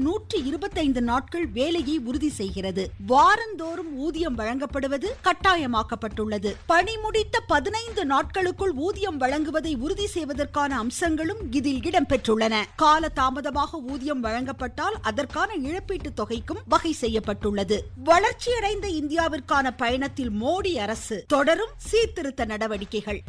நூற்றி இருபத்தைந்து நாட்கள் வேலையை உறுதி செய்கிறது வாரந்தோறும் ஊதியம் வழங்கப்படுவது கட்டாயமாக்கப்பட்டுள்ளது பணி முடித்த பதினைந்து நாட்களுக்குள் ஊதியம் வழங்குவதை உறுதி செய்வதற்கான அம்சங்களும் இதில் இடம்பெற்றுள்ளன கால தாமதமாக ஊதியம் வழங்கப்பட்டால் அதற்கான இழப்பீட்டுத் தொகைக்கும் வகை செய்யப்பட்டுள்ளது வளர்ச்சியடைந்த இந்தியாவிற்கான பயணத்தில் மோடி அரசு தொடரும் சீர்திருத்த நடவடிக்கைகள்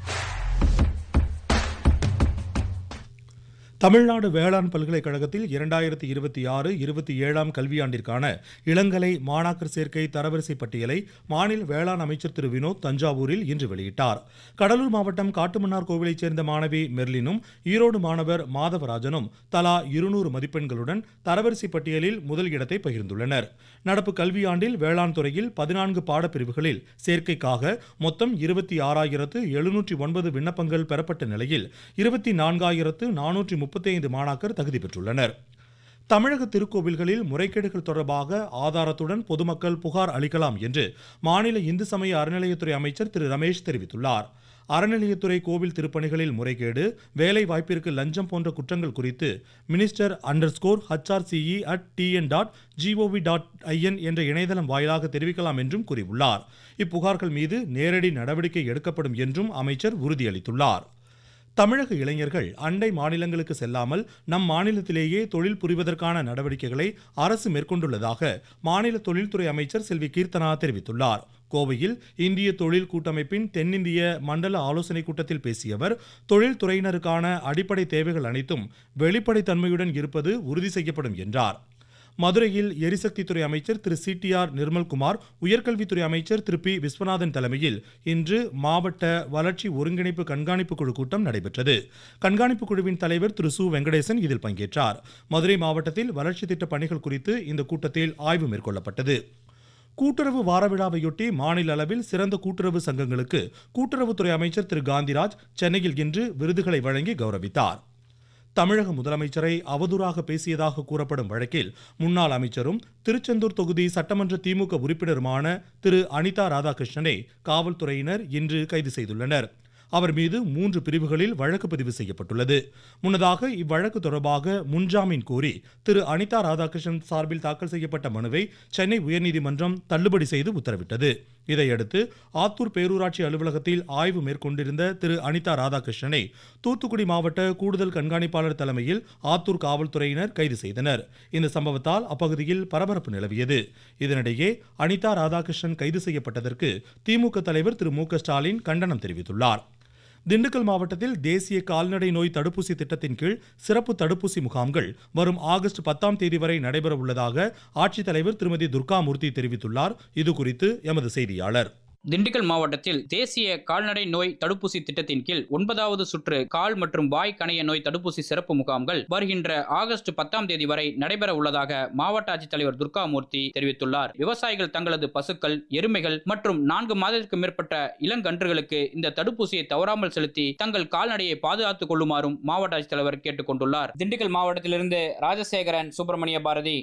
தமிழ்நாடு வேளாண் பல்கலைக்கழகத்தில் இரண்டாயிரத்தி இருபத்தி ஆறு இருபத்தி ஏழாம் கல்வியாண்டிற்கான இளங்கலை மாணாக்கர் சேர்க்கை தரவரிசை பட்டியலை மாநில வேளாண் அமைச்சர் திரு வினோத் தஞ்சாவூரில் இன்று வெளியிட்டார் கடலூர் மாவட்டம் காட்டுமன்னார் கோவிலைச் சேர்ந்த மாணவி மெர்லினும் ஈரோடு மாணவர் மாதவராஜனும் தலா இருநூறு மதிப்பெண்களுடன் தரவரிசை பட்டியலில் முதல் இடத்தை பகிர்ந்துள்ளனர் நடப்பு கல்வியாண்டில் வேளாண் துறையில் பதினான்கு பாடப்பிரிவுகளில் சேர்க்கைக்காக மொத்தம் இருபத்தி ஆறாயிரத்து எழுநூற்றி ஒன்பது விண்ணப்பங்கள் பெறப்பட்ட நிலையில் இருபத்தி நான்காயிரத்து நானூற்றி முப்பத்தி ஐந்து மாணாக்கர் தகுதி பெற்றுள்ளனர் தமிழக திருக்கோவில்களில் முறைகேடுகள் தொடர்பாக ஆதாரத்துடன் பொதுமக்கள் புகார் அளிக்கலாம் என்று மாநில இந்து சமய அறநிலையத்துறை அமைச்சர் திரு ரமேஷ் தெரிவித்துள்ளார் அறநிலையத்துறை கோவில் திருப்பணிகளில் முறைகேடு வேலை வாய்ப்பிற்கு லஞ்சம் போன்ற குற்றங்கள் குறித்து minister underscore HRCE at TN dot GOV dot IN என்ற இணையதளம் வாயிலாக தெரிவிக்கலாம் என்றும் கூறியுள்ளார் இப்புகார்கள் மீது நேரடி நடவடிக்கை எடுக்கப்படும் என்றும் அமைச்சர் உறுதியளித்துள்ளார் தமிழக இளைஞர்கள் அண்டை மாநிலங்களுக்கு செல்லாமல் நம் மாநிலத்திலேயே தொழில் புரிவதற்கான நடவடிக்கைகளை அரசு மேற்கொண்டுள்ளதாக மாநில தொழில்துறை அமைச்சர் செல்வி கீர்த்தனா தெரிவித்துள்ளார் கோவையில் இந்திய தொழில் கூட்டமைப்பின் தென்னிந்திய மண்டல ஆலோசனைக் கூட்டத்தில் பேசிய அவர் தொழில்துறையினருக்கான அடிப்படை தேவைகள் அனைத்தும் வெளிப்படைத்தன்மையுடன் இருப்பது உறுதி செய்யப்படும் என்றார் மதுரையில் எரிசக்தித்துறை அமைச்சர் திரு சிடிஆர் நிர்மல்குமார் உயர்கல்வித்துறை அமைச்சர் திரு பி விஸ்வநாதன் தலைமையில் இன்று மாவட்ட வளர்ச்சி ஒருங்கிணைப்பு கண்காணிப்பு குழு கூட்டம் நடைபெற்றது கண்காணிப்பு குழுவின் தலைவர் திரு சு வெங்கடேசன் இதில் பங்கேற்றார் மதுரை மாவட்டத்தில் வளர்ச்சி திட்ட பணிகள் குறித்து இந்த கூட்டத்தில் ஆய்வு மேற்கொள்ளப்பட்டது கூட்டுறவு வார விழாவையொட்டி மாநில அளவில் சிறந்த கூட்டுறவு சங்கங்களுக்கு கூட்டுறவுத்துறை அமைச்சர் திரு காந்திராஜ் சென்னையில் இன்று விருதுகளை வழங்கி கௌரவித்தார் தமிழக முதலமைச்சரை அவதூறாக பேசியதாக கூறப்படும் வழக்கில் முன்னாள் அமைச்சரும் திருச்செந்தூர் தொகுதி சட்டமன்ற திமுக உறுப்பினருமான திரு அனிதா ராதாகிருஷ்ணனை காவல்துறையினர் இன்று கைது செய்துள்ளனர் அவர் மீது மூன்று பிரிவுகளில் வழக்கு பதிவு செய்யப்பட்டுள்ளது முன்னதாக இவ்வழக்கு தொடர்பாக முன்ஜாமீன் கோரி திரு அனிதா ராதாகிருஷ்ணன் சார்பில் தாக்கல் செய்யப்பட்ட மனுவை சென்னை உயர்நீதிமன்றம் தள்ளுபடி செய்து உத்தரவிட்டது இதையடுத்து ஆத்தூர் பேரூராட்சி அலுவலகத்தில் ஆய்வு மேற்கொண்டிருந்த திரு அனிதா ராதாகிருஷ்ணனை தூத்துக்குடி மாவட்ட கூடுதல் கண்காணிப்பாளர் தலைமையில் ஆத்தூர் காவல்துறையினர் கைது செய்தனர் இந்த சம்பவத்தால் அப்பகுதியில் பரபரப்பு நிலவியது இதனிடையே அனிதா ராதாகிருஷ்ணன் கைது செய்யப்பட்டதற்கு திமுக தலைவர் திரு மு க ஸ்டாலின் கண்டனம் தெரிவித்துள்ளார் திண்டுக்கல் மாவட்டத்தில் தேசிய கால்நடை நோய் தடுப்பூசி திட்டத்தின் கீழ் சிறப்பு தடுப்பூசி முகாம்கள் வரும் ஆகஸ்ட் பத்தாம் தேதி வரை நடைபெற உள்ளதாக ஆட்சித்தலைவர் திருமதி துர்காமூர்த்தி தெரிவித்துள்ளார் இதுகுறித்து எமது செய்தியாளர் திண்டுக்கல் மாவட்டத்தில் தேசிய கால்நடை நோய் தடுப்பூசி திட்டத்தின் கீழ் ஒன்பதாவது சுற்று கால் மற்றும் வாய் கணைய நோய் தடுப்பூசி சிறப்பு முகாம்கள் வருகின்ற ஆகஸ்ட் பத்தாம் தேதி வரை நடைபெற உள்ளதாக மாவட்ட ஆட்சித்தலைவர் துர்காமூர்த்தி தெரிவித்துள்ளார் விவசாயிகள் தங்களது பசுக்கள் எருமைகள் மற்றும் நான்கு மாதத்திற்கு மேற்பட்ட இளங்கன்றுகளுக்கு இந்த தடுப்பூசியை தவறாமல் செலுத்தி தங்கள் கால்நடையை பாதுகாத்துக் கொள்ளுமாறும் மாவட்ட ஆட்சித்தலைவர் கேட்டுக் கொண்டுள்ளார் திண்டுக்கல் மாவட்டத்திலிருந்து ராஜசேகரன் சுப்பிரமணிய பாரதி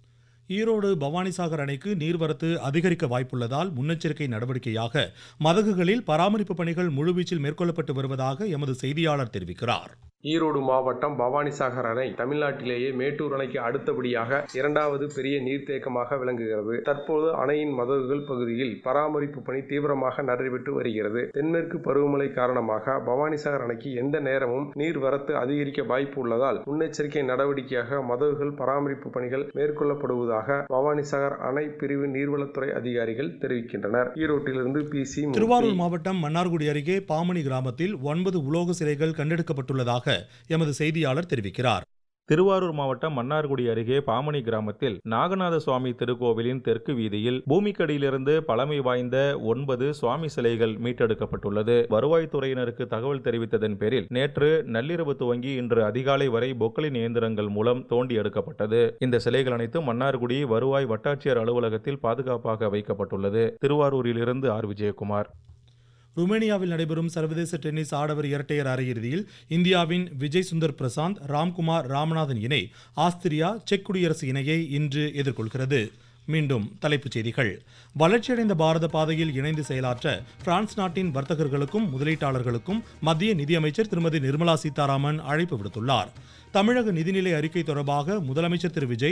ஈரோடு பவானிசாகர் அணைக்கு நீர்வரத்து அதிகரிக்க வாய்ப்புள்ளதால் முன்னெச்சரிக்கை நடவடிக்கையாக மதகுகளில் பராமரிப்பு பணிகள் முழுவீச்சில் மேற்கொள்ளப்பட்டு வருவதாக எமது செய்தியாளர் தெரிவிக்கிறார் ஈரோடு மாவட்டம் பவானிசாகர் அணை தமிழ்நாட்டிலேயே மேட்டூர் அணைக்கு அடுத்தபடியாக இரண்டாவது பெரிய நீர்த்தேக்கமாக விளங்குகிறது தற்போது அணையின் மதகுகள் பகுதியில் பராமரிப்பு பணி தீவிரமாக நடைபெற்று வருகிறது தென்மேற்கு பருவமழை காரணமாக பவானிசாகர் அணைக்கு எந்த நேரமும் நீர் வரத்து அதிகரிக்க வாய்ப்பு உள்ளதால் முன்னெச்சரிக்கை நடவடிக்கையாக மதகுகள் பராமரிப்பு பணிகள் மேற்கொள்ளப்படுவதாக பவானிசாகர் அணை பிரிவு நீர்வளத்துறை அதிகாரிகள் தெரிவிக்கின்றனர் ஈரோட்டிலிருந்து பி சி திருவாரூர் மாவட்டம் மன்னார்குடி அருகே பாமணி கிராமத்தில் ஒன்பது உலோக சிலைகள் கண்டெடுக்கப்பட்டுள்ளதாக எமது செய்தியாளர் தெரிவிக்கிறார் திருவாரூர் மாவட்டம் மன்னார்குடி அருகே பாமணி கிராமத்தில் நாகநாத சுவாமி திருக்கோவிலின் தெற்கு வீதியில் பூமிக்கடியிலிருந்து பழமை வாய்ந்த ஒன்பது சுவாமி சிலைகள் மீட்டெடுக்கப்பட்டுள்ளது வருவாய்த்துறையினருக்கு தகவல் தெரிவித்ததன் பேரில் நேற்று நள்ளிரவு துவங்கி இன்று அதிகாலை வரை பொக்களின் இயந்திரங்கள் மூலம் தோண்டி எடுக்கப்பட்டது இந்த சிலைகள் அனைத்தும் மன்னார்குடி வருவாய் வட்டாட்சியர் அலுவலகத்தில் பாதுகாப்பாக வைக்கப்பட்டுள்ளது திருவாரூரிலிருந்து ஆர் விஜயகுமார் ருமேனியாவில் நடைபெறும் சர்வதேச டென்னிஸ் ஆடவர் இரட்டையர் அரையிறுதியில் இந்தியாவின் விஜய் சுந்தர் பிரசாந்த் ராம்குமார் ராமநாதன் இணை ஆஸ்திரியா செக் குடியரசு இணையை இன்று எதிர்கொள்கிறது மீண்டும் தலைப்புச் செய்திகள் வளர்ச்சியடைந்த பாரத பாதையில் இணைந்து செயலாற்ற பிரான்ஸ் நாட்டின் வர்த்தகர்களுக்கும் முதலீட்டாளர்களுக்கும் மத்திய நிதியமைச்சர் திருமதி நிர்மலா சீதாராமன் அழைப்பு விடுத்துள்ளார் தமிழக நிதிநிலை அறிக்கை தொடர்பாக முதலமைச்சர் திரு விஜய்